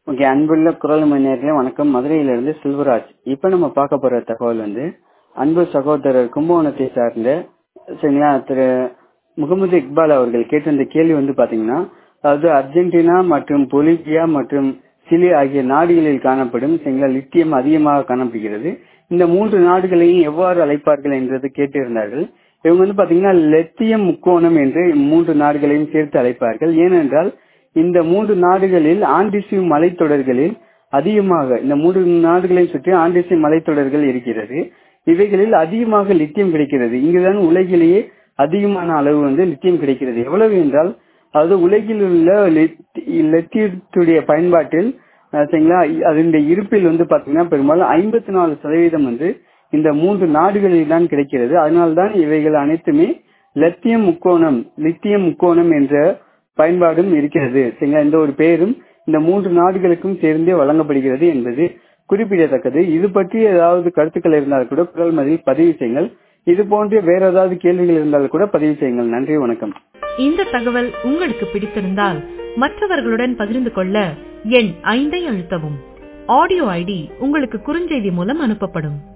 okay அன்புள்ள குரல் மணியர்களே வணக்கம் மதுரையிலிருந்து செல்வராஜ் இப்ப நம்ம பார்க்க போற தகவல் வந்து அன்பு சகோதரர் கும்பகோணத்தை சார்ந்த சரிங்களா திரு முகமது இக்பால் அவர்கள் கேட்டிருந்த கேள்வி வந்து பாத்தீங்கன்னா அதாவது அர்ஜென்டினா மற்றும் பொலிவியா மற்றும் சிலி ஆகிய நாடுகளில் காணப்படும் சரிங்களா லித்தியம் அதிகமாக காணப்படுகிறது இந்த மூன்று நாடுகளையும் எவ்வாறு அழைப்பார்கள் என்றது கேட்டிருந்தார்கள் இவங்க வந்து பாத்தீங்கன்னா லெத்தியம் முக்கோணம் என்று மூன்று நாடுகளையும் சேர்த்து அழைப்பார்கள் ஏனென்றால் இந்த மூன்று நாடுகளில் ஆண்டிசி மலைத்தொடர்களில் அதிகமாக இந்த மூன்று நாடுகளையும் சுற்றி ஆண்டிசி மலைத்தொடர்கள் இருக்கிறது இவைகளில் அதிகமாக லித்தியம் கிடைக்கிறது இங்குதான் உலகிலேயே அதிகமான அளவு வந்து லித்தியம் கிடைக்கிறது எவ்வளவு என்றால் அதாவது உலகில் உள்ள லெத்தியத்துடைய பயன்பாட்டில் சரிங்களா அதனுடைய இருப்பில் வந்து பாத்தீங்கன்னா பெரும்பாலும் ஐம்பத்தி நாலு சதவீதம் வந்து இந்த மூன்று நாடுகளில் தான் கிடைக்கிறது அதனால்தான் இவைகள் அனைத்துமே லத்தியம் முக்கோணம் லித்தியம் முக்கோணம் என்ற பயன்பாடும் இருக்கிறது சரிங்களா இந்த ஒரு பெயரும் இந்த மூன்று நாடுகளுக்கும் சேர்ந்தே வழங்கப்படுகிறது என்பது குறிப்பிடத்தக்கது இது பற்றி ஏதாவது கருத்துக்கள் இருந்தால் கூட குரல் மதில் பதிவு செய்யுங்கள் இது போன்ற வேற ஏதாவது கேள்விகள் இருந்தால் கூட பதிவு செய்யுங்கள் நன்றி வணக்கம் இந்த தகவல் உங்களுக்கு பிடித்திருந்தால் மற்றவர்களுடன் பகிர்ந்து கொள்ள எண் ஐந்தை அழுத்தவும் ஆடியோ ஐடி உங்களுக்கு குறுஞ்செய்தி மூலம் அனுப்பப்படும்